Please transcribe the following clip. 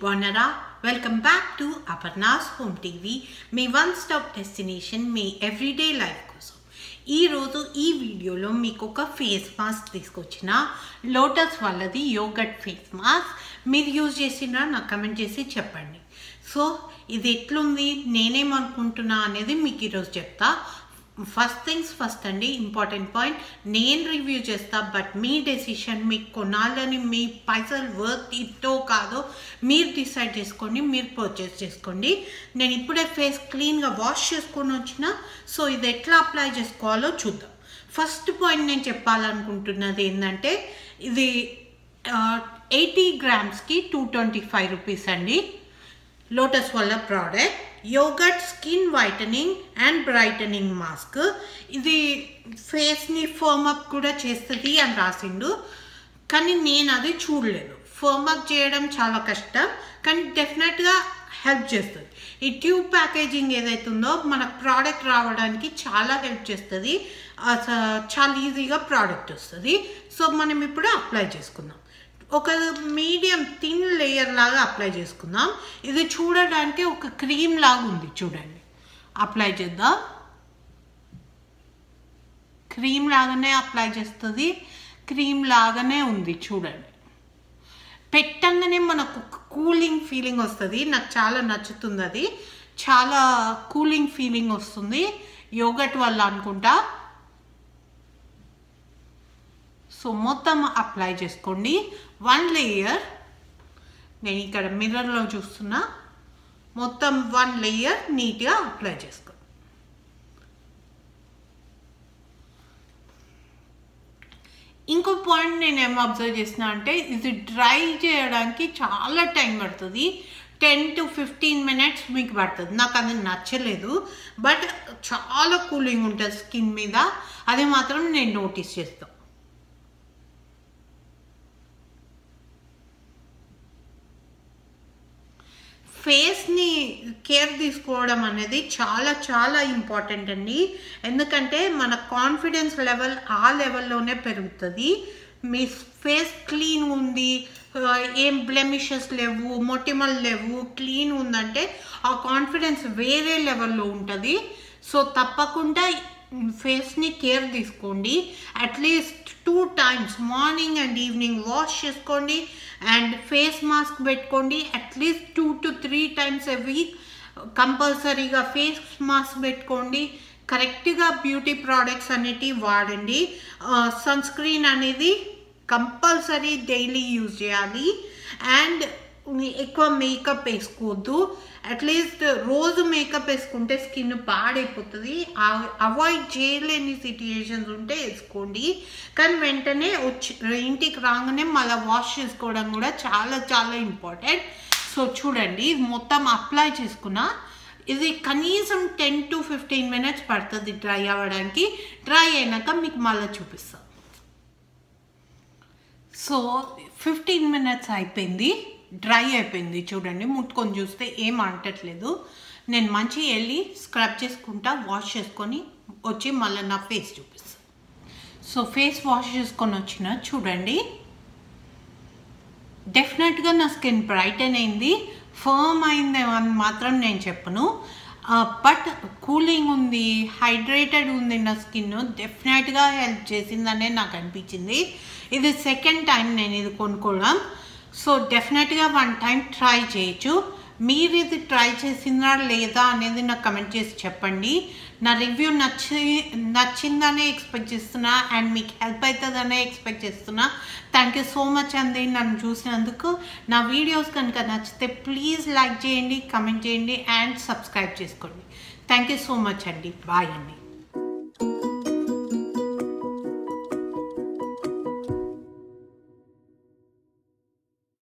బాగున్నారా welcome back to Aparna's home TV మీ one stop destination మీ ఎవ్రీడే లైఫ్ కోసం ఈరోజు ఈ వీడియోలో మీకు ఒక ఫేస్ మాస్క్ తీసుకొచ్చిన లోటస్ వాళ్ళది యోగట్ ఫేస్ మాస్క్ మీరు యూజ్ చేసినా నాకు కమెంట్ చేసి చెప్పండి సో ఇది ఎట్లుంది నేనేమనుకుంటున్నా అనేది మీకు ఈరోజు చెప్తా ఫస్ట్ థింగ్స్ ఫస్ట్ అండి ఇంపార్టెంట్ పాయింట్ నేను రివ్యూ చేస్తా బట్ మీ డెసిషన్ మీకు కొనాలని మీ పైసలు వర్త్ ఇట్టో కాదో మీరు డిసైడ్ చేసుకోండి మీరు పర్చేస్ చేసుకోండి నేను ఇప్పుడే ఫేస్ క్లీన్గా వాష్ చేసుకొని వచ్చిన సో ఇది ఎట్లా అప్లై చేసుకోవాలో చూద్దాం ఫస్ట్ పాయింట్ నేను చెప్పాలనుకుంటున్నది ఏంటంటే ఇది ఎయిటీ గ్రామ్స్కి టూ ట్వంటీ ఫైవ్ రూపీస్ అండి లోటస్ వల్ల product yogurt skin whitening and brightening mask ఇది ఫేస్ని ఫర్మ్ అప్ కూడా చేస్తుంది అని రాసిండు కానీ నేను అది చూడలేదు ఫర్మ్ అప్ చేయడం చాలా కష్టం కానీ డెఫినెట్గా హెల్ప్ చేస్తుంది ఈ ట్యూబ్ ప్యాకేజింగ్ ఏదైతుందో మనకు ప్రోడక్ట్ రావడానికి చాలా హెల్ప్ చేస్తుంది చాలా ఈజీగా ప్రోడక్ట్ వస్తుంది సో మనం ఇప్పుడు అప్లై చేసుకుందాం ఒక మీడియం థిన్ లేయర్ లాగా అప్లై చేసుకుందాం ఇది చూడడానికి ఒక క్రీమ్ లాగా ఉంది చూడండి అప్లై చేద్దాం క్రీమ్ లాగానే అప్లై చేస్తుంది క్రీమ్ లాగానే ఉంది చూడండి పెట్టంగానే మనకు కూలింగ్ ఫీలింగ్ వస్తుంది నాకు చాలా నచ్చుతుంది అది చాలా కూలింగ్ ఫీలింగ్ వస్తుంది యోగట్ వల్ల అనుకుంటా సో మొత్తం అప్లై చేసుకోండి వన్ లేయర్ నేను ఇక్కడ మిర్రర్లో చూస్తున్నా మొత్తం వన్ లేయర్ నీట్గా అప్లై చేసుకో ఇంకో పాయింట్ నేను ఏం అబ్జర్వ్ చేసిన అంటే ఇది డ్రై చేయడానికి చాలా టైం పడుతుంది టెన్ టు ఫిఫ్టీన్ మినిట్స్ మీకు పడుతుంది నాకు అది నచ్చలేదు బట్ చాలా కూలింగ్ ఉంటుంది స్కిన్ మీద అది మాత్రం నేను నోటీస్ చేస్తాను ఫేస్ని కేర్ తీసుకోవడం అనేది చాలా చాలా ఇంపార్టెంట్ అండి ఎందుకంటే మన కాన్ఫిడెన్స్ లెవెల్ ఆ లెవెల్లోనే పెరుగుతుంది మీ ఫేస్ క్లీన్ ఉంది ఏం బ్లెమిషెస్ లేవు మొటిమల్ లేవు క్లీన్ ఉందంటే ఆ కాన్ఫిడెన్స్ వేరే లెవెల్లో ఉంటుంది సో తప్పకుండా ఫేస్ని కేర్ తీసుకోండి at least two times morning and evening wash చేసుకోండి అండ్ ఫేస్ మాస్క్ పెట్టుకోండి at least two to three times a week కంపల్సరీగా ఫేస్ మాస్క్ పెట్టుకోండి కరెక్ట్గా బ్యూటీ ప్రోడక్ట్స్ అనేటివి వాడండి సన్ స్క్రీన్ అనేది కంపల్సరీ డైలీ యూజ్ చేయాలి అండ్ ఎక్కువ మేకప్ వేసుకోవద్దు అట్లీస్ట్ రోజు మేకప్ వేసుకుంటే స్కిన్ పాడైపోతుంది అవాయిడ్ చేయలేని సిట్యుయేషన్స్ ఉంటే వేసుకోండి కానీ వెంటనే వచ్చి ఇంటికి రాగానే మళ్ళీ వాష్ చేసుకోవడం కూడా చాలా చాలా ఇంపార్టెంట్ సో చూడండి ఇది మొత్తం అప్లై చేసుకున్నా ఇది కనీసం టెన్ టు ఫిఫ్టీన్ మినిట్స్ పడుతుంది డ్రై అవ్వడానికి డ్రై అయినాక మీకు మళ్ళీ చూపిస్తాను సో ఫిఫ్టీన్ మినిట్స్ అయిపోయింది డ్రై అయిపోయింది చూడండి ముట్టుకొని చూస్తే ఏం అంటట్లేదు నేను మంచిగా వెళ్ళి స్క్రబ్ చేసుకుంటా వాష్ చేసుకొని వచ్చి మళ్ళీ నా ఫేస్ చూపిస్తాను సో ఫేస్ వాష్ చేసుకొని వచ్చిన చూడండి డెఫినెట్గా నా స్కిన్ బ్రైటన్ అయింది ఫర్మ్ అయింది అని మాత్రం నేను చెప్పను బట్ కూలింగ్ ఉంది హైడ్రేటెడ్ ఉంది నా స్కిన్ డెఫినెట్గా హెల్ప్ చేసిందనే నాకు అనిపించింది ఇది సెకండ్ టైం నేను ఇది కొనుక్కోవడం సో డెఫినెట్గా వన్ టైం ట్రై చేయొచ్చు మీరు ఇది ట్రై చేసిందా లేదా అనేది నాకు కమెంట్ చేసి చెప్పండి నా రివ్యూ నచ్చి నచ్చిందనే ఎక్స్పెక్ట్ చేస్తున్నా అండ్ మీకు హెల్ప్ అవుతుందనే ఎక్స్పెక్ట్ చేస్తున్నా థ్యాంక్ యూ సో మచ్ అండి నన్ను చూసినందుకు నా వీడియోస్ కనుక నచ్చితే ప్లీజ్ లైక్ చేయండి కమెంట్ చేయండి అండ్ సబ్స్క్రైబ్ చేసుకోండి థ్యాంక్ యూ సో మచ్ అండి బాయ్ అండి